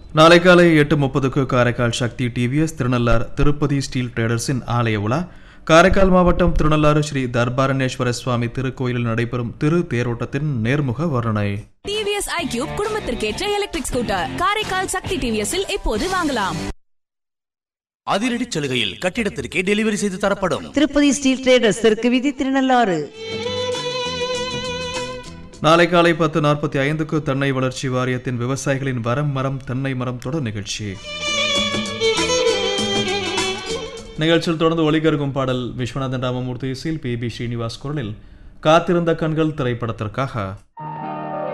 நாளை காலை எட்டு முப்பதுக்கு காரைக்கால் சக்தி டிவிஎஸ் திருநள்ளார் திருப்பதி ஸ்டீல் ட்ரேடர்ஸின் ஆலய உலா காரைக்கால் மாவட்டம் திருநள்ளாறு ஸ்ரீ தர்பாரணேஸ்வர சுவாமி திருக்கோயிலில் நடைபெறும் திரு தேரோட்டத்தின் நேர்முக வர்ணனை டிவிஎஸ் ஐக்யூப் குடும்பத்திற்கேற்ற எலக்ட்ரிக் ஸ்கூட்டர் காரைக்கால் சக்தி டிவிஎஸ்ஸில் இப்போது வாங்கலாம் அதிரடி சலுகையில் கட்டிடத்திற்கே டெலிவரி செய்து தரப்படும் திருப்பதி ஸ்டீல் ட்ரேடர்ஸ் தெற்கு விதி திருநள்ளாறு நாளை காலை பத்து நாற்பத்தி ஐந்துக்கு தென்னை வளர்ச்சி வாரியத்தின் விவசாயிகளின் வரம் மரம் தென்னை மரம் தொடர் நிகழ்ச்சி நிகழ்ச்சியில் தொடர்ந்து ஒளிகருகும் பாடல் விஸ்வநாதன் ராமமூர்த்தி இசையில் பி பி ஸ்ரீனிவாஸ் குரலில் காத்திருந்த கண்கள் திரைப்படத்திற்காக